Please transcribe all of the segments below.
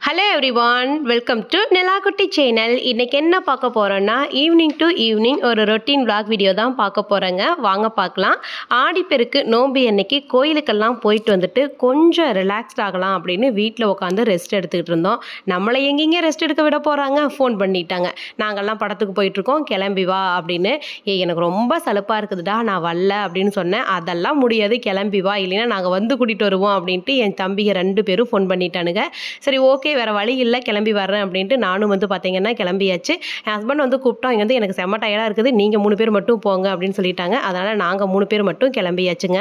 hello everyone welcome to Nilakutti channel இன்றைக்கி என்ன பார்க்க போகிறோன்னா ஈவினிங் டு ஈவினிங் ஒரு ரொட்டீன் vlog வீடியோ தான் பார்க்க போகிறேங்க வாங்க பார்க்கலாம் ஆடிப்பெருக்கு நோம்பு அன்னைக்கு கோயிலுக்கெல்லாம் போயிட்டு வந்துட்டு கொஞ்சம் ரிலாக்ஸ்ட் ஆகலாம் அப்படின்னு வீட்டில் உட்காந்து ரெஸ்ட் எடுத்துக்கிட்டு இருந்தோம் நம்மளை எங்கெங்கே ரெஸ்ட் எடுக்க விட போகிறாங்க ஃபோன் பண்ணிட்டாங்க நாங்கள்லாம் படத்துக்கு போயிட்டுருக்கோம் கிளம்பி வா அப்படின்னு ஏய் எனக்கு ரொம்ப சலுப்பாக இருக்குதுடா நான் வரல அப்படின்னு சொன்னேன் அதெல்லாம் முடியாது கிளம்பி வா இல்லைன்னா நாங்கள் வந்து கூட்டிகிட்டு வருவோம் அப்படின்ட்டு என் தம்பிங்க ரெண்டு பேரும் ஃபோன் பண்ணிட்டானுங்க சரி ஓகே வேறு வழி இல்லை கிளம்பி வரேன் அப்படின்ட்டு நானும் வந்து பார்த்தீங்கன்னா கிளம்பியாச்சு என் ஹஸ்பண்ட் வந்து கூப்பிட்டோம் இங்கே வந்து எனக்கு செம்ம டயர்டாக இருக்குது நீங்கள் மூணு பேர் மட்டும் போங்க அப்படின்னு சொல்லிட்டாங்க அதனால் நாங்கள் மூணு பேர் மட்டும் கிளம்பியாச்சுங்க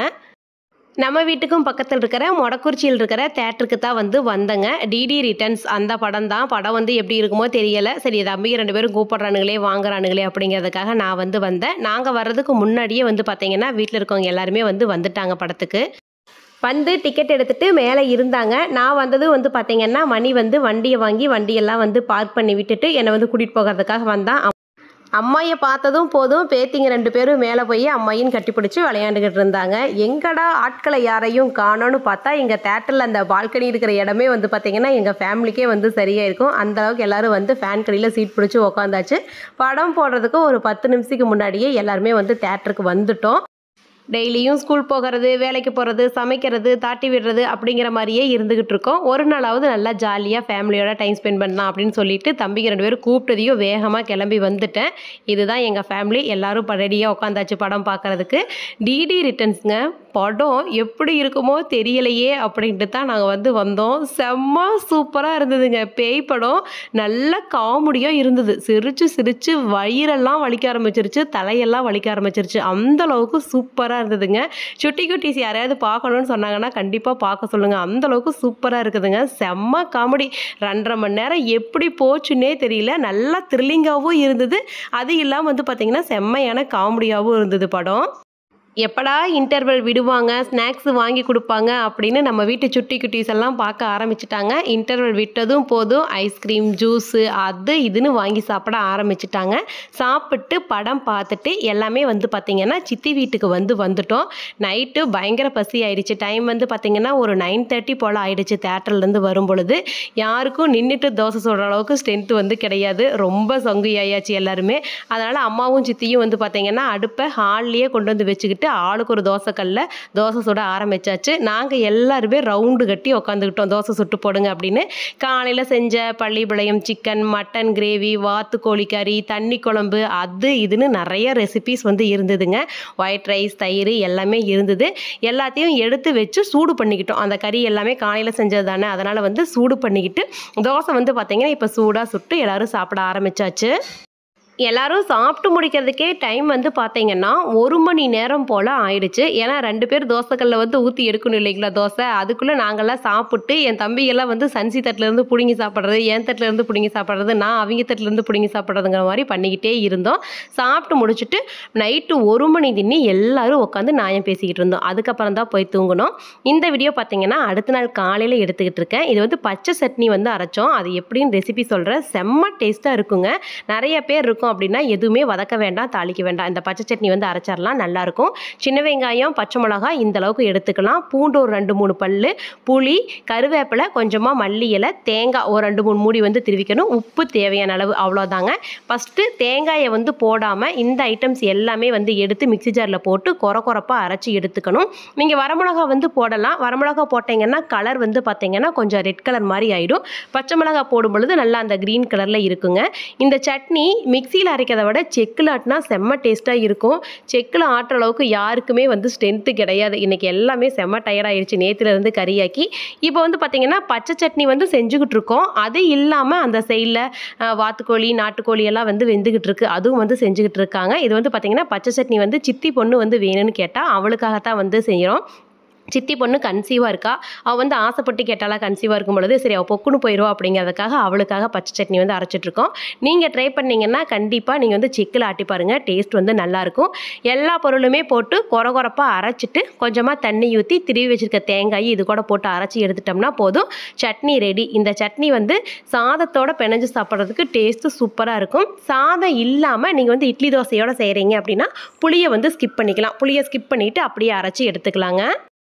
நம்ம வீட்டுக்கும் பக்கத்தில் இருக்கிற மொடக்குறிச்சியில் இருக்கிற தேட்டருக்கு தான் வந்து வந்தேங்க டிடி ரிட்டர்ன்ஸ் அந்த படம் தான் படம் வந்து எப்படி இருக்குமோ தெரியலை சரி தம்பி ரெண்டு பேரும் கூப்பிட்றானுங்களே வாங்குறானுங்களே அப்படிங்கிறதுக்காக நான் வந்து வந்தேன் நாங்கள் வர்றதுக்கு முன்னாடியே வந்து பார்த்தீங்கன்னா வீட்டில் இருக்கவங்க எல்லாருமே வந்து வந்துட்டாங்க படத்துக்கு வந்து டிக்கெட் எடுத்துட்டு மேலே இருந்தாங்க நான் வந்ததும் வந்து பார்த்தீங்கன்னா மணி வந்து வண்டியை வாங்கி வண்டியெல்லாம் வந்து பார்க் பண்ணி விட்டுட்டு என்னை வந்து கூட்டிகிட்டு போகிறதுக்காக வந்தான் அம்- அம்மாயை பார்த்ததும் போதும் பேத்திங்க ரெண்டு பேரும் மேலே போய் அம்மாயின் கட்டிப்பிடிச்சி விளையாண்டுக்கிட்டு இருந்தாங்க எங்கடா ஆட்களை யாரையும் காணோன்னு பார்த்தா எங்கள் தேட்டரில் அந்த பால்கனி இருக்கிற இடமே வந்து பார்த்தீங்கன்னா எங்கள் ஃபேமிலிக்கே வந்து சரியாக இருக்கும் அந்த அளவுக்கு எல்லாரும் வந்து ஃபேன் கடியில் சீட் பிடிச்சி உக்காந்தாச்சு படம் போடுறதுக்கு ஒரு பத்து நிமிஷத்துக்கு முன்னாடியே எல்லாருமே வந்து தேட்டருக்கு வந்துட்டோம் டெய்லியும் ஸ்கூல் போகிறது வேலைக்கு போகிறது சமைக்கிறது தாட்டி விடுறது அப்படிங்கிற மாதிரியே இருந்துகிட்டு இருக்கோம் ஒரு நாளாவது நல்லா ஜாலியாக ஃபேமிலியோட டைம் ஸ்பெண்ட் பண்ணலாம் அப்படின்னு சொல்லிட்டு தம்பிங்க ரெண்டு பேரும் கூப்பிட்டதையும் வேகமாக கிளம்பி வந்துட்டேன் இதுதான் எங்கள் ஃபேமிலி எல்லாரும் ரெடியாக உட்காந்தாச்சு படம் பார்க்கறதுக்கு டிடி ரிட்டர்ன்ஸுங்க படம் எப்படி இருக்குமோ தெரியலையே அப்படின்ட்டு தான் நாங்கள் வந்து வந்தோம் செம்ம சூப்பராக இருந்ததுங்க பேய் படம் நல்ல காமெடியாக இருந்தது சிரிச்சு சிரிச்சு வயிறெல்லாம் வலிக்க ஆரம்பிச்சிருச்சு தலையெல்லாம் வலிக்க ஆரம்பிச்சிருச்சு அந்த அளவுக்கு சூப்பராக இருந்ததுங்க சுட்டி குட்டீஸ் யாரையாவது பார்க்கணும்னு சொன்னாங்கன்னா கண்டிப்பாக பார்க்க சொல்லுங்கள் அந்த அளவுக்கு சூப்பராக இருக்குதுங்க செம்ம காமெடி ரெண்டரை மணி நேரம் எப்படி போச்சுன்னே தெரியல நல்லா த்ரில்லிங்காகவும் இருந்தது அது இல்லாமல் வந்து பார்த்திங்கன்னா செம்மையான காமெடியாகவும் இருந்தது படம் எப்படா இன்டர்வல் விடுவாங்க ஸ்நாக்ஸ் வாங்கி கொடுப்பாங்க அப்படின்னு நம்ம வீட்டு சுட்டி குட்டீஸ் எல்லாம் பார்க்க ஆரம்பிச்சிட்டாங்க இன்டர்வல் விட்டதும் போதும் ஐஸ்கிரீம் ஜூஸு அது இதுன்னு வாங்கி சாப்பிட ஆரம்பிச்சிட்டாங்க சாப்பிட்டு படம் பார்த்துட்டு எல்லாமே வந்து பார்த்திங்கன்னா சித்தி வீட்டுக்கு வந்து வந்துட்டோம் நைட்டு பயங்கர பசி ஆயிடுச்சு டைம் வந்து பார்த்திங்கன்னா ஒரு நைன் தேர்ட்டி போல் ஆயிடுச்சு தேட்டர்லேருந்து வரும் பொழுது யாருக்கும் நின்றுட்டு தோசை சுடுற அளவுக்கு ஸ்ட்ரென்த் வந்து கிடையாது ரொம்ப சொங்கு ஆயாச்சு எல்லாருமே அதனால் அம்மாவும் சித்தியும் வந்து பார்த்திங்கன்னா அடுப்பை ஹால்லேயே கொண்டு வந்து வச்சுக்கிட்டு ஆளுக்கு ஒரு தோசைக்கல்ல தோசை சுட ஆரம்பிச்சாச்சு நாங்கள் எல்லாருமே ரவுண்டு கட்டி உக்காந்துக்கிட்டோம் தோசை சுட்டு போடுங்க அப்படின்னு காலையில் செஞ்ச பள்ளிப்பாளையம் சிக்கன் மட்டன் கிரேவி வாத்து கோழி கறி தண்ணி குழம்பு அது இதுன்னு நிறைய ரெசிபிஸ் வந்து இருந்ததுங்க ஒயிட் ரைஸ் தயிர் எல்லாமே இருந்தது எல்லாத்தையும் எடுத்து வச்சு சூடு பண்ணிக்கிட்டோம் அந்த கறி எல்லாமே காலையில் செஞ்சது தானே அதனால் வந்து சூடு பண்ணிக்கிட்டு தோசை வந்து பார்த்திங்கன்னா இப்போ சூடாக சுட்டு எல்லாரும் சாப்பிட ஆரம்பிச்சாச்சு எல்லாரும் சாப்பிட்டு முடிக்கிறதுக்கே டைம் வந்து பார்த்தீங்கன்னா ஒரு மணி நேரம் போல் ஆயிடுச்சு ஏன்னா ரெண்டு பேர் தோசைக்கல்ல வந்து ஊற்றி எடுக்கணும் இல்லைங்களா தோசை அதுக்குள்ளே நாங்கள்லாம் சாப்பிட்டு என் தம்பிகள்லாம் வந்து சன்சி தட்டிலேருந்து பிடுங்கி சாப்பிட்றது என் தட்டிலேருந்து பிடுங்கி சாப்பிட்றது நான் அவங்க தட்டிலேருந்து பிடுங்கி சாப்பிட்றதுங்கிற மாதிரி பண்ணிக்கிட்டே இருந்தோம் சாப்பிட்டு முடிச்சுட்டு நைட்டு ஒரு மணி தின்னி எல்லாரும் உட்காந்து நியாயம் பேசிக்கிட்டு இருந்தோம் அதுக்கப்புறம் தான் போய் தூங்கணும் இந்த வீடியோ பார்த்தீங்கன்னா அடுத்த நாள் காலையில் எடுத்துக்கிட்டு இருக்கேன் இது வந்து பச்சை சட்னி வந்து அரைச்சோம் அது எப்படின்னு ரெசிபி சொல்கிறேன் செம்ம டேஸ்ட்டாக இருக்குங்க நிறைய பேர் இருக்கும் அப்படின்னா எதுவுமே வதக்க வேண்டாம் தாளிக்க வேண்டாம் இந்த பச்சை சட்னி வந்து அரைச்சிடலாம் நல்லாயிருக்கும் சின்ன வெங்காயம் பச்சை மிளகா இந்த அளவுக்கு எடுத்துக்கலாம் பூண்டு ஒரு ரெண்டு மூணு பல் புளி கருவேப்பிலை கொஞ்சமாக மல்லி இலை தேங்காய் ஒரு ரெண்டு மூணு மூடி வந்து திருவிக்கணும் உப்பு தேவையான அளவு அவ்வளோதாங்க ஃபஸ்ட்டு தேங்காயை வந்து போடாமல் இந்த ஐட்டம்ஸ் எல்லாமே வந்து எடுத்து மிக்ஸி ஜாரில் போட்டு கொர கொரப்பாக அரைச்சி எடுத்துக்கணும் நீங்கள் வரமிளகா வந்து போடலாம் வரமிளகா போட்டிங்கன்னா கலர் வந்து பார்த்தீங்கன்னா கொஞ்சம் ரெட் கலர் மாதிரி ஆகிடும் பச்சை மிளகா போடும் பொழுது நல்லா அந்த க்ரீன் கலரில் இருக்குங்க இந்த சட்னி மிக்சியில் அரைக்கிறத விட செக்கில் ஆட்டினா செம்ம டேஸ்ட்டாக இருக்கும் செக்கில் ஆட்டுற அளவுக்கு யாருக்குமே வந்து ஸ்ட்ரென்த்து கிடையாது இன்றைக்கி எல்லாமே செம்ம டயர்டாயிருச்சு நேற்றுலேருந்து கறியாக்கி இப்போ வந்து பார்த்திங்கன்னா பச்சை சட்னி வந்து செஞ்சுக்கிட்டு இருக்கோம் அது இல்லாமல் அந்த சைடில் வாத்துக்கோழி நாட்டுக்கோழி எல்லாம் வந்து வெந்துக்கிட்டு இருக்கு அதுவும் வந்து செஞ்சுக்கிட்டு இருக்காங்க இது வந்து பார்த்திங்கன்னா பச்சை சட்னி வந்து சித்தி பொண்ணு வந்து வேணும்னு கேட்டால் அவளுக்காகத்தான் வந்து செய்கிறோம் சித்தி பொண்ணு கன்சீவாக இருக்கா அவள் வந்து ஆசைப்பட்டு கேட்டாலா கன்சீவாக இருக்கும் பொழுது சரி அவள் பொக்குன்னு போயிடுவா அப்படிங்கிறதுக்காக அவளுக்காக பச்சை சட்னி வந்து அரைச்சிட்ருக்கோம் நீங்கள் ட்ரை பண்ணீங்கன்னா கண்டிப்பாக நீங்கள் வந்து செக்கில் ஆட்டி பாருங்கள் டேஸ்ட் வந்து நல்லாயிருக்கும் எல்லா பொருளுமே போட்டு கொர கொரப்பாக அரைச்சிட்டு கொஞ்சமாக தண்ணி ஊற்றி திருவி வச்சிருக்க தேங்காய் இது கூட போட்டு அரைச்சி எடுத்துட்டோம்னா போதும் சட்னி ரெடி இந்த சட்னி வந்து சாதத்தோட பிணைஞ்சு சாப்பிட்றதுக்கு டேஸ்ட்டு சூப்பராக இருக்கும் சாதம் இல்லாமல் நீங்கள் வந்து இட்லி தோசையோட செய்கிறீங்க அப்படின்னா புளியை வந்து ஸ்கிப் பண்ணிக்கலாம் புளியை ஸ்கிப் பண்ணிவிட்டு அப்படியே அரைச்சி எடுத்துக்கலாங்க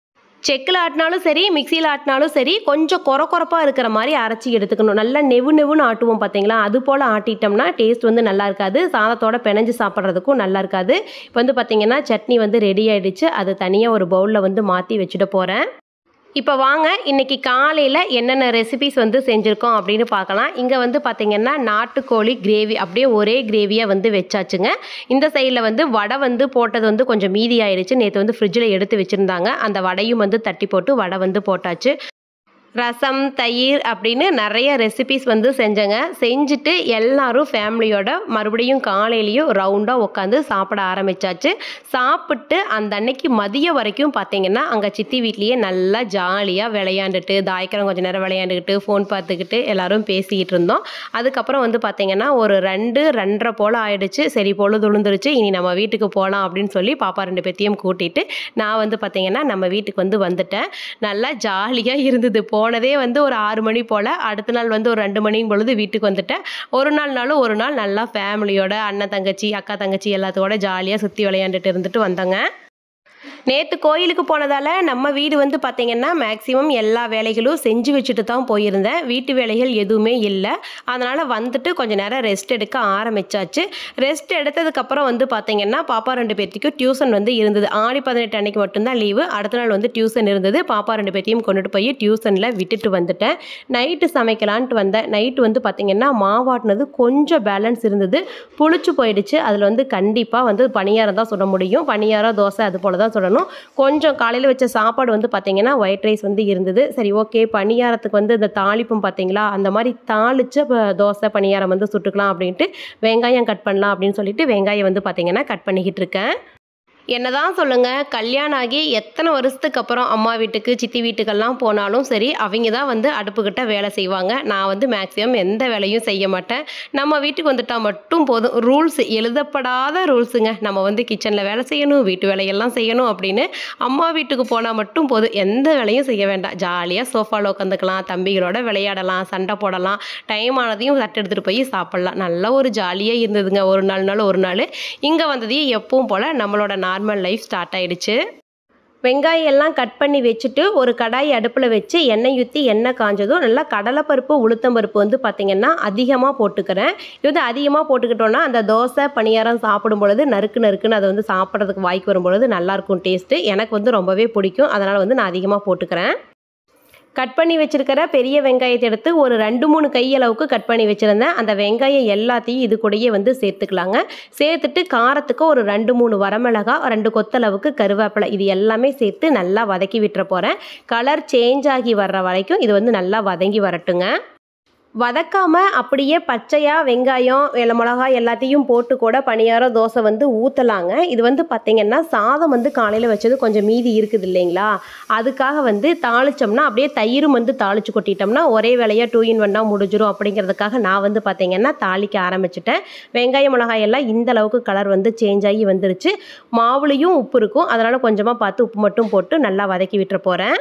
செக்கில் ஆட்டினாலும் சரி மிக்சியில் ஆட்டினாலும் சரி கொஞ்சம் கொர கொரப்பாக இருக்கிற மாதிரி அரைச்சி எடுத்துக்கணும் நல்லா நெவு நெவுன்னு ஆட்டுவோம் பார்த்தீங்களா அது போல் ஆட்டிட்டோம்னா டேஸ்ட் வந்து நல்லா இருக்காது சாதத்தோட பிணைஞ்சு சாப்பிட்றதுக்கும் நல்லா இருக்காது இப்போ வந்து பார்த்தீங்கன்னா சட்னி வந்து ரெடி ஆயிடுச்சு அது தனியாக ஒரு பவுலில் வந்து மாற்றி வச்சுட்டு போகிறேன் இப்போ வாங்க இன்னைக்கு காலையில் என்னென்ன ரெசிபிஸ் வந்து செஞ்சுருக்கோம் அப்படின்னு பார்க்கலாம் இங்கே வந்து பார்த்திங்கன்னா நாட்டுக்கோழி கிரேவி அப்படியே ஒரே கிரேவியாக வந்து வச்சாச்சுங்க இந்த சைடில் வந்து வடை வந்து போட்டது வந்து கொஞ்சம் மீதி ஆயிடுச்சு நேற்று வந்து ஃப்ரிட்ஜில் எடுத்து வச்சுருந்தாங்க அந்த வடையும் வந்து தட்டி போட்டு வடை வந்து போட்டாச்சு ரசம் தயிர் அப்படின்னு நிறைய ரெசிபிஸ் வந்து செஞ்சேங்க செஞ்சுட்டு எல்லாரும் ஃபேமிலியோட மறுபடியும் காலையிலையும் ரவுண்டாக உட்காந்து சாப்பிட ஆரம்பிச்சாச்சு சாப்பிட்டு அந்த அன்னைக்கு மதியம் வரைக்கும் பார்த்தீங்கன்னா அங்கே சித்தி வீட்லேயே நல்லா ஜாலியாக விளையாண்டுட்டு தாய்க்கரம் கொஞ்சம் நேரம் விளையாண்டுக்கிட்டு ஃபோன் பார்த்துக்கிட்டு எல்லாரும் பேசிக்கிட்டு இருந்தோம் அதுக்கப்புறம் வந்து பார்த்தீங்கன்னா ஒரு ரெண்டு ரெண்டரை போல் ஆயிடுச்சு சரி பொழுது உளுந்துருச்சு இனி நம்ம வீட்டுக்கு போகலாம் அப்படின்னு சொல்லி பாப்பா ரெண்டு பேத்தையும் கூட்டிட்டு நான் வந்து பார்த்தீங்கன்னா நம்ம வீட்டுக்கு வந்து வந்துட்டேன் நல்லா ஜாலியாக இருந்தது போனதே வந்து ஒரு ஆறு மணி போல் அடுத்த நாள் வந்து ஒரு ரெண்டு மணியும் பொழுது வீட்டுக்கு வந்துட்டேன் ஒரு நாள்னாலும் ஒரு நாள் நல்லா ஃபேமிலியோட அண்ணன் தங்கச்சி அக்கா தங்கச்சி எல்லாத்தோட ஜாலியாக சுற்றி விளையாண்டுட்டு இருந்துட்டு வந்தோங்க நேற்று கோயிலுக்கு போனதால் நம்ம வீடு வந்து பார்த்திங்கன்னா மேக்ஸிமம் எல்லா வேலைகளும் செஞ்சு வச்சுட்டு தான் போயிருந்தேன் வீட்டு வேலைகள் எதுவுமே இல்லை அதனால் வந்துட்டு கொஞ்சம் நேரம் ரெஸ்ட் எடுக்க ஆரம்பிச்சாச்சு ரெஸ்ட் எடுத்ததுக்கப்புறம் வந்து பார்த்திங்கன்னா பாப்பா ரெண்டு பேர்த்திக்கும் டியூஷன் வந்து இருந்தது ஆடி பதினெட்டு அன்னைக்கு மட்டும்தான் லீவு அடுத்த நாள் வந்து டியூஷன் இருந்தது பாப்பா ரெண்டு பேர்த்தையும் கொண்டுட்டு போய் டியூஷனில் விட்டுட்டு வந்துட்டேன் நைட்டு சமைக்கலான்ட்டு வந்தேன் நைட்டு வந்து பார்த்திங்கன்னா மாவாட்டினது கொஞ்சம் பேலன்ஸ் இருந்தது புளிச்சு போயிடுச்சு அதில் வந்து கண்டிப்பாக வந்து பணியாரம் தான் சுட முடியும் பணியாரம் தோசை அது போல் தான் சுடணும் கொஞ்சம் காலையில் வச்ச சாப்பாடு வந்து பார்த்திங்கன்னா ஒயிட் ரைஸ் வந்து இருந்தது சரி ஓகே பணியாரத்துக்கு வந்து இந்த தாளிப்பும் பார்த்தீங்களா அந்த மாதிரி தாளிச்ச ப- தோசை பணியாரம் வந்து சுட்டுக்கலாம் அப்படின்ட்டு வெங்காயம் கட் பண்ணலாம் அப்படின்னு சொல்லிட்டு வெங்காயம் வந்து பார்த்திங்கன்னா கட் பண்ணிக்கிட்டு இருக்கேன் என்னதான் சொல்லுங்க கல்யாணம் ஆகி எத்தனை வருஷத்துக்கு அப்புறம் அம்மா வீட்டுக்கு சித்தி வீட்டுக்கெல்லாம் போனாலும் சரி அவங்க தான் வந்து அடுப்புக்கிட்ட வேலை செய்வாங்க நான் வந்து மேக்ஸிமம் எந்த வேலையும் செய்ய மாட்டேன் நம்ம வீட்டுக்கு வந்துட்டா மட்டும் போதும் ரூல்ஸ் எழுதப்படாத ரூல்ஸுங்க நம்ம வந்து கிச்சனில் வேலை செய்யணும் வீட்டு வேலையெல்லாம் செய்யணும் அப்படின்னு அம்மா வீட்டுக்கு போனால் மட்டும் போதும் எந்த வேலையும் செய்ய வேண்டாம் ஜாலியாக சோஃபாவில் உட்காந்துக்கலாம் தம்பிகளோட விளையாடலாம் சண்டை போடலாம் டைம் ஆனதையும் தட்டு எடுத்துகிட்டு போய் சாப்பிட்லாம் நல்ல ஒரு ஜாலியாக இருந்ததுங்க ஒரு நாள் நாள் ஒரு நாள் இங்கே வந்ததையும் எப்பவும் போல் நம்மளோட நார்மல் லைஃப் ஸ்டார்ட் ஆயிடுச்சு வெங்காயம் எல்லாம் கட் பண்ணி வச்சுட்டு ஒரு கடாய் அடுப்பில் வச்சு எண்ணெய் ஊற்றி எண்ணெய் காஞ்சதும் நல்லா கடலைப்பருப்பு உளுத்தம்பருப்பு வந்து பார்த்திங்கன்னா அதிகமாக போட்டுக்கிறேன் இது வந்து அதிகமாக போட்டுக்கிட்டோன்னா அந்த தோசை பணியாரம் சாப்பிடும் பொழுது நறுக்கு நறுக்குன்னு அதை வந்து சாப்பிட்றதுக்கு வாய்க்கு வரும் பொழுது நல்லாயிருக்கும் டேஸ்ட்டு எனக்கு வந்து ரொம்பவே பிடிக்கும் அதனால் வந்து நான் அதிகமாக போட்டுக்கிறேன் கட் பண்ணி வச்சிருக்கிற பெரிய வெங்காயத்தை எடுத்து ஒரு ரெண்டு மூணு கையளவுக்கு கட் பண்ணி வச்சுருந்தேன் அந்த வெங்காயம் எல்லாத்தையும் இது கூடயே வந்து சேர்த்துக்கலாங்க சேர்த்துட்டு காரத்துக்கு ஒரு ரெண்டு மூணு வரமிளகா ரெண்டு கொத்தளவுக்கு கருவேப்பிலை இது எல்லாமே சேர்த்து நல்லா வதக்கி விட்டுற போகிறேன் கலர் சேஞ்ச் ஆகி வர்ற வரைக்கும் இது வந்து நல்லா வதங்கி வரட்டுங்க வதக்காம அப்படியே பச்சையாக வெங்காயம் வெள்ளை மிளகா எல்லாத்தையும் போட்டு கூட பணியாரம் தோசை வந்து ஊற்றலாங்க இது வந்து பார்த்திங்கன்னா சாதம் வந்து காலையில் வச்சது கொஞ்சம் மீதி இருக்குது இல்லைங்களா அதுக்காக வந்து தாளிச்சோம்னா அப்படியே தயிரும் வந்து தாளிச்சு கொட்டிட்டோம்னா ஒரே வேலையாக டூ இன் ஒன்னாக முடிஞ்சிரும் அப்படிங்கிறதுக்காக நான் வந்து பார்த்திங்கன்னா தாளிக்க ஆரம்பிச்சிட்டேன் வெங்காயம் மிளகாய் எல்லாம் இந்த அளவுக்கு கலர் வந்து சேஞ்ச் ஆகி வந்துருச்சு மாவுலேயும் உப்பு இருக்கும் அதனால் கொஞ்சமாக பார்த்து உப்பு மட்டும் போட்டு நல்லா வதக்கி விட்டுற போகிறேன்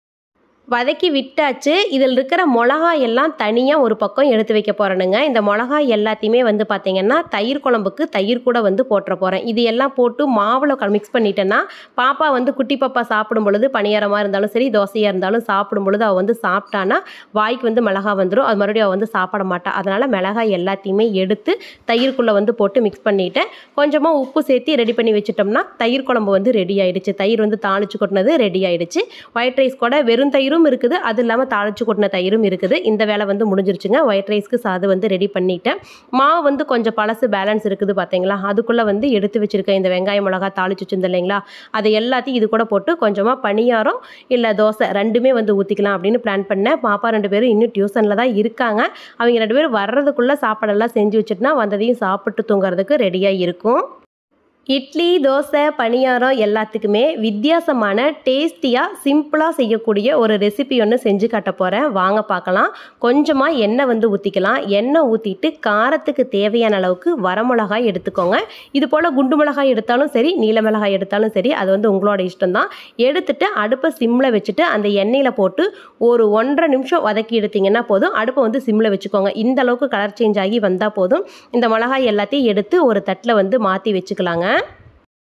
வதக்கி விட்டாச்சு இதில் இருக்கிற மிளகாய் எல்லாம் தனியாக ஒரு பக்கம் எடுத்து வைக்க போகிறேனுங்க இந்த மிளகாய் எல்லாத்தையுமே வந்து பார்த்திங்கன்னா தயிர் குழம்புக்கு தயிர் கூட வந்து போட்டுற போகிறேன் இது எல்லாம் போட்டு மாவில் மிக்ஸ் பண்ணிட்டேன்னா பாப்பா வந்து குட்டி பாப்பா சாப்பிடும் பொழுது பணியாரமாக இருந்தாலும் சரி தோசையாக இருந்தாலும் சாப்பிடும் பொழுது அவள் வந்து சாப்பிட்டானா வாய்க்கு வந்து மிளகாய் வந்துடும் அது மறுபடியும் அவள் வந்து சாப்பிட மாட்டா அதனால் மிளகாய் எல்லாத்தையுமே எடுத்து தயிர்க்குள்ளே வந்து போட்டு மிக்ஸ் பண்ணிட்டேன் கொஞ்சமாக உப்பு சேர்த்து ரெடி பண்ணி வச்சுட்டோம்னா தயிர் குழம்பு வந்து ரெடி ஆயிடுச்சு தயிர் வந்து தாளிச்சு கொட்டினது ரெடி ஆயிடுச்சு ஒயிட் ரைஸ் கூட வெறும் தயிரும் இருக்குது அது இல்லாமல் தாளிச்சு கொட்டின தயிரும் இருக்குது இந்த வேலை வந்து முடிஞ்சிருச்சுங்க ஒயிட் ரைஸ்க்கு சாதம் வந்து ரெடி பண்ணிட்டேன் மாவு வந்து கொஞ்சம் பழசு பேலன்ஸ் இருக்குது பார்த்தீங்களா அதுக்குள்ளே வந்து எடுத்து வச்சிருக்கேன் இந்த வெங்காயம் மிளகா தாளிச்சு வச்சிருந்தேன் இல்லைங்களா அதை எல்லாத்தையும் இது கூட போட்டு கொஞ்சமாக பணியாரம் இல்லை தோசை ரெண்டுமே வந்து ஊற்றிக்கலாம் அப்படின்னு பிளான் பண்ணேன் பாப்பா ரெண்டு பேரும் இன்னும் டியூஷனில் தான் இருக்காங்க அவங்க ரெண்டு பேரும் வர்றதுக்குள்ளே சாப்பாடெல்லாம் செஞ்சு வச்சுட்டுனா வந்ததையும் சாப்பிட்டு தூங்குறதுக்கு ரெடியாக இருக்கும் இட்லி தோசை பணியாரம் எல்லாத்துக்குமே வித்தியாசமான டேஸ்டியாக சிம்பிளாக செய்யக்கூடிய ஒரு ரெசிபி ஒன்று செஞ்சு காட்ட போகிறேன் வாங்க பார்க்கலாம் கொஞ்சமாக எண்ணெய் வந்து ஊற்றிக்கலாம் எண்ணெய் ஊற்றிட்டு காரத்துக்கு தேவையான அளவுக்கு வரமிளகாய் எடுத்துக்கோங்க இது போல் குண்டு மிளகாய் எடுத்தாலும் சரி நீல மிளகாய் எடுத்தாலும் சரி அது வந்து உங்களோட இஷ்டம்தான் எடுத்துட்டு அடுப்பை சிம்மில் வச்சுட்டு அந்த எண்ணெயில் போட்டு ஒரு ஒன்றரை நிமிஷம் வதக்கி எடுத்தீங்கன்னா போதும் அடுப்பை வந்து சிம்மில் வச்சுக்கோங்க இந்த அளவுக்கு கலர் சேஞ்ச் ஆகி வந்தால் போதும் இந்த மிளகாய் எல்லாத்தையும் எடுத்து ஒரு தட்டில் வந்து மாற்றி வச்சுக்கலாங்க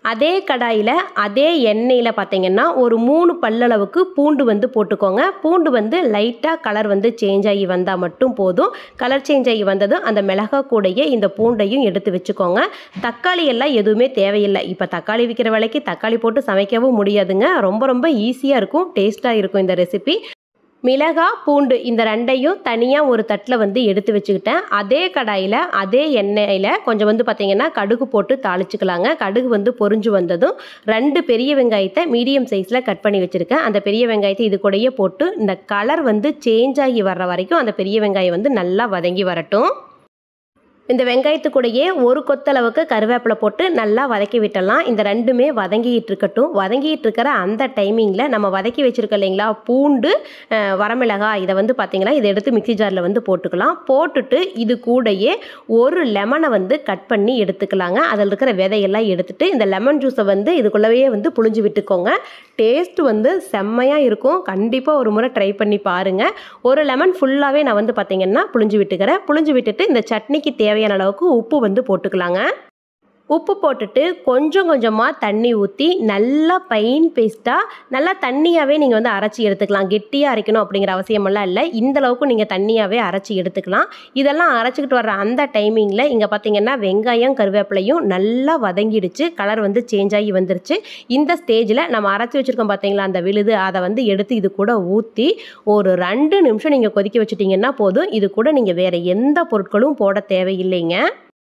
அதே கடாயில் அதே எண்ணெயில் பார்த்தீங்கன்னா ஒரு மூணு பல்லளவுக்கு பூண்டு வந்து போட்டுக்கோங்க பூண்டு வந்து லைட்டாக கலர் வந்து சேஞ்ச் ஆகி வந்தால் மட்டும் போதும் கலர் சேஞ்ச் ஆகி வந்ததும் அந்த மிளகா கூடையே இந்த பூண்டையும் எடுத்து வச்சுக்கோங்க தக்காளி எல்லாம் எதுவுமே தேவையில்லை இப்போ தக்காளி விற்கிற விலைக்கு தக்காளி போட்டு சமைக்கவும் முடியாதுங்க ரொம்ப ரொம்ப ஈஸியாக இருக்கும் டேஸ்ட்டாக இருக்கும் இந்த ரெசிபி மிளகா பூண்டு இந்த ரெண்டையும் தனியாக ஒரு தட்டில் வந்து எடுத்து வச்சுக்கிட்டேன் அதே கடாயில் அதே எண்ணெயில் கொஞ்சம் வந்து பார்த்திங்கன்னா கடுகு போட்டு தாளிச்சுக்கலாங்க கடுகு வந்து பொரிஞ்சு வந்ததும் ரெண்டு பெரிய வெங்காயத்தை மீடியம் சைஸில் கட் பண்ணி வச்சுருக்கேன் அந்த பெரிய வெங்காயத்தை இது கூடயே போட்டு இந்த கலர் வந்து சேஞ்ச் ஆகி வர்ற வரைக்கும் அந்த பெரிய வெங்காயம் வந்து நல்லா வதங்கி வரட்டும் இந்த வெங்காயத்து கூடயே ஒரு கொத்தளவுக்கு கருவேப்பிலை போட்டு நல்லா வதக்கி விட்டலாம் இந்த ரெண்டுமே வதங்கிட்டு இருக்கட்டும் வதங்கிட்டு இருக்கிற அந்த டைமிங்கில் நம்ம வதக்கி வச்சுருக்கோம் இல்லைங்களா பூண்டு அஹ், வரமிளகாய் இதை வந்து பார்த்திங்கன்னா இதை எடுத்து மிக்ஸி ஜாரில் வந்து போட்டுக்கலாம் போட்டுட்டு இது கூடயே ஒரு லெமனை வந்து கட் பண்ணி எடுத்துக்கலாங்க அதில் இருக்கிற விதையெல்லாம் எடுத்துட்டு இந்த லெமன் ஜூஸை வந்து இதுக்குள்ளவே வந்து புழிஞ்சு விட்டுக்கோங்க டேஸ்ட் வந்து செம்மையாக இருக்கும் கண்டிப்பாக ஒரு முறை ட்ரை பண்ணி பாருங்கள் ஒரு லெமன் ஃபுல்லாகவே நான் வந்து பார்த்திங்கன்னா புழிஞ்சு விட்டுக்கிறேன் புழிஞ்சு விட்டுட்டு இந்த சட்னிக்கு தேவையான அளவுக்கு உப்பு வந்து போட்டுக்கலாங்க உப்பு போட்டுட்டு கொஞ்சம் கொஞ்சமாக தண்ணி ஊற்றி நல்லா பைன் பேஸ்ட்டாக நல்லா தண்ணியாகவே நீங்கள் வந்து அரைச்சி எடுத்துக்கலாம் கெட்டியாக அரைக்கணும் அப்படிங்கிற அவசியமெல்லாம் இல்லை இந்த அளவுக்கு நீங்கள் தண்ணியாகவே அரைச்சி எடுத்துக்கலாம் இதெல்லாம் அரைச்சிக்கிட்டு வர்ற அந்த டைமிங்கில் இங்கே பார்த்தீங்கன்னா வெங்காயம் கருவேப்பிலையும் நல்லா வதங்கிடுச்சு கலர் வந்து சேஞ்ச் ஆகி வந்துருச்சு இந்த ஸ்டேஜில் நம்ம அரைச்சி வச்சுருக்கோம் பார்த்தீங்களா அந்த விழுது அதை வந்து எடுத்து இது கூட ஊற்றி ஒரு ரெண்டு நிமிஷம் நீங்கள் கொதிக்க வச்சுட்டிங்கன்னா போதும் இது கூட நீங்கள் வேறு எந்த பொருட்களும் போட தேவையில்லைங்க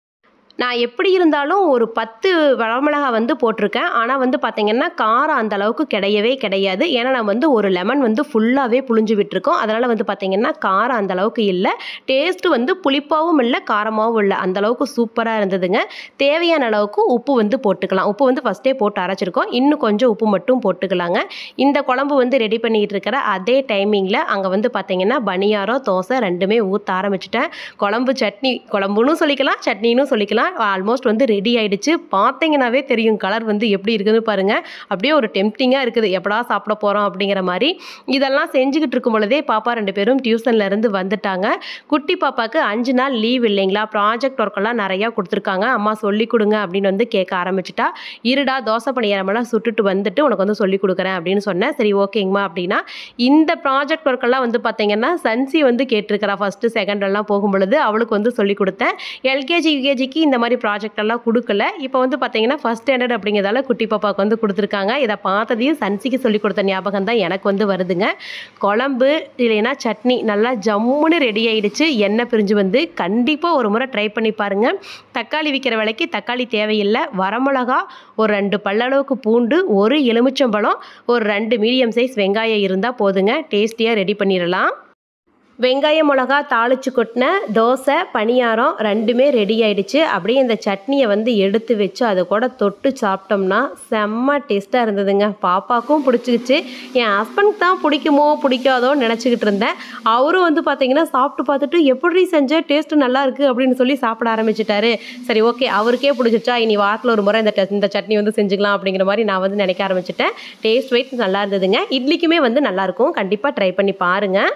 நான் எப்படி இருந்தாலும் ஒரு பத்து வரமிளகா வந்து போட்டிருக்கேன் ஆனால் வந்து பார்த்தீங்கன்னா காரம் அந்த அளவுக்கு கிடையவே கிடையாது ஏன்னா நம்ம வந்து ஒரு லெமன் வந்து ஃபுல்லாகவே புழிஞ்சு விட்டுருக்கோம் அதனால் வந்து பார்த்தீங்கன்னா காரம் அந்த அளவுக்கு இல்லை டேஸ்ட்டு வந்து புளிப்பாகவும் இல்லை காரமாகவும் இல்லை அந்த அளவுக்கு சூப்பராக இருந்ததுங்க தேவையான அளவுக்கு உப்பு வந்து போட்டுக்கலாம் உப்பு வந்து ஃபஸ்ட்டே போட்டு அரைச்சிருக்கோம் இன்னும் கொஞ்சம் உப்பு மட்டும் போட்டுக்கலாங்க இந்த குழம்பு வந்து ரெடி பண்ணிகிட்டு இருக்கிற அதே டைமிங்கில் அங்கே வந்து பார்த்தீங்கன்னா பனியாரம் தோசை ரெண்டுமே ஊற்ற ஆரம்பிச்சிட்டேன் குழம்பு சட்னி குழம்புன்னு சொல்லிக்கலாம் சட்னின்னு சொல்லிக்கலாம் ஆல்மோஸ்ட் வந்து ரெடி ஆயிடுச்சு பார்த்தீங்கன்னாவே தெரியும் கலர் வந்து எப்படி இருக்குதுன்னு பாருங்கள் அப்படியே ஒரு டெம்ப்டிங்காக இருக்குது எப்படா சாப்பிட போகிறோம் அப்படிங்கிற மாதிரி இதெல்லாம் செஞ்சுக்கிட்டு இருக்கும் பொழுதே பாப்பா ரெண்டு பேரும் டியூஷன்ல இருந்து வந்துட்டாங்க குட்டி பாப்பாவுக்கு அஞ்சு நாள் லீவ் இல்லைங்களா ப்ராஜெக்ட் ஒர்க்கெல்லாம் நிறையா கொடுத்துருக்காங்க அம்மா சொல்லி கொடுங்க அப்படின்னு வந்து கேட்க ஆரம்பிச்சிட்டா இருடா தோசை பணியாரமெல்லாம் சுட்டுட்டு வந்துட்டு உனக்கு வந்து சொல்லி கொடுக்குறேன் அப்படின்னு சொன்னேன் சரி ஓகேங்கம்மா அப்படின்னா இந்த ப்ராஜெக்ட் ஒர்க்கெல்லாம் வந்து பார்த்தீங்கன்னா சன்சி வந்து கேட்டிருக்கிறா ஃபஸ்ட்டு செகண்ட் எல்லாம் போகும் பொழுது அவளுக்கு வந்து சொல்லி கொடுத்தேன் எல்கேஜி யூகேஜிக்கு இந்த மாதிரி ப்ராஜெக்ட் எல்லாம் கொடுக்கல இப்போ வந்து பார்த்தீங்கன்னா ஃபஸ்ட் ஸ்டாண்டர்ட் அப்படிங்கிறதால குட்டி பாப்பாவுக்கு வந்து கொடுத்துருக்காங்க இதை பார்த்ததையும் சன்சிக்கு சொல்லி கொடுத்த ஞாபகம் தான் எனக்கு வந்து வருதுங்க குழம்பு இல்லைன்னா சட்னி நல்லா ஜம்முன்னு ரெடி ஆயிடுச்சு எண்ணெய் பிரிஞ்சு வந்து கண்டிப்பாக ஒரு முறை ட்ரை பண்ணி பாருங்கள் தக்காளி விற்கிற விலைக்கு தக்காளி தேவையில்லை வரமிளகா ஒரு ரெண்டு பல்லளவுக்கு பூண்டு ஒரு எலுமிச்சம்பழம் ஒரு ரெண்டு மீடியம் சைஸ் வெங்காயம் இருந்தால் போதுங்க டேஸ்டியாக ரெடி பண்ணிடலாம் வெங்காய மிளகா தாளிச்சு கொட்டின தோசை பணியாரம் ரெண்டுமே ரெடி ஆயிடுச்சு அப்படியே இந்த சட்னியை வந்து எடுத்து வச்சு அதை கூட தொட்டு சாப்பிட்டோம்னா செம்ம டேஸ்ட்டாக இருந்ததுங்க பாப்பாக்கும் பிடிச்சிக்கிச்சு என் ஹஸ்பண்ட்க்கு தான் பிடிக்குமோ பிடிக்காதோன்னு நினச்சிக்கிட்டு இருந்தேன் அவரும் வந்து பார்த்தீங்கன்னா சாப்பிட்டு பார்த்துட்டு எப்படி செஞ்ச டேஸ்ட்டு நல்லா இருக்குது அப்படின்னு சொல்லி சாப்பிட ஆரம்பிச்சிட்டாரு சரி ஓகே அவருக்கே பிடிச்சிச்சா இனி வாரத்தில் ஒரு முறை இந்த ட- இந்த சட்னி வந்து செஞ்சுக்கலாம் அப்படிங்கிற மாதிரி நான் வந்து நினைக்க ஆரம்பிச்சிட்டேன் டேஸ்ட் வைட் நல்லா இருந்ததுங்க இட்லிக்குமே வந்து நல்லாயிருக்கும் கண்டிப்பாக ட்ரை பண்ணி பாருங்கள்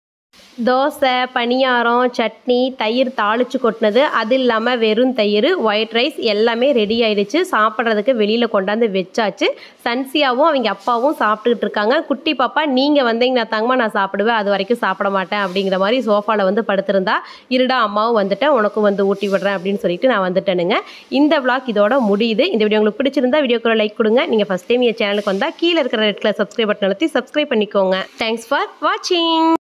தோசை பணியாரம் சட்னி தயிர் தாளிச்சு கொட்டினது அது இல்லாமல் வெறும் தயிர் ஒயிட் ரைஸ் எல்லாமே ரெடி ஆயிடுச்சு சாப்பிட்றதுக்கு வெளியில் கொண்டாந்து வச்சாச்சு சன்சியாவும் அவங்க அப்பாவும் சாப்பிட்டுக்கிட்டு இருக்காங்க குட்டி பாப்பா நீங்கள் வந்தீங்கன்னா தாங்கம்மா நான் சாப்பிடுவேன் அது வரைக்கும் சாப்பிட மாட்டேன் அப்படிங்கிற மாதிரி சோஃபாவில் வந்து படுத்திருந்தா இருடா அம்மாவும் வந்துட்டேன் உனக்கும் வந்து ஊட்டி விடுறேன் அப்படின்னு சொல்லிட்டு நான் வந்துட்டேனுங்க இந்த vlog இதோட முடியுது இந்த வீடியோ உங்களுக்கு பிடிச்சிருந்தா வீடியோக்குள்ள லைக் கொடுங்க நீங்கள் ஃபஸ்ட் டைம் என் சேனலுக்கு வந்தால் கீழே இருக்கிற ரெட் கலர் சப்ஸ்கிரைப் பட்டன் அழுத்தி சப்ஸ்கிரைப் பண்ணிக்கோங்க தேங்க்ஸ் ஃபார் வாட்சிங்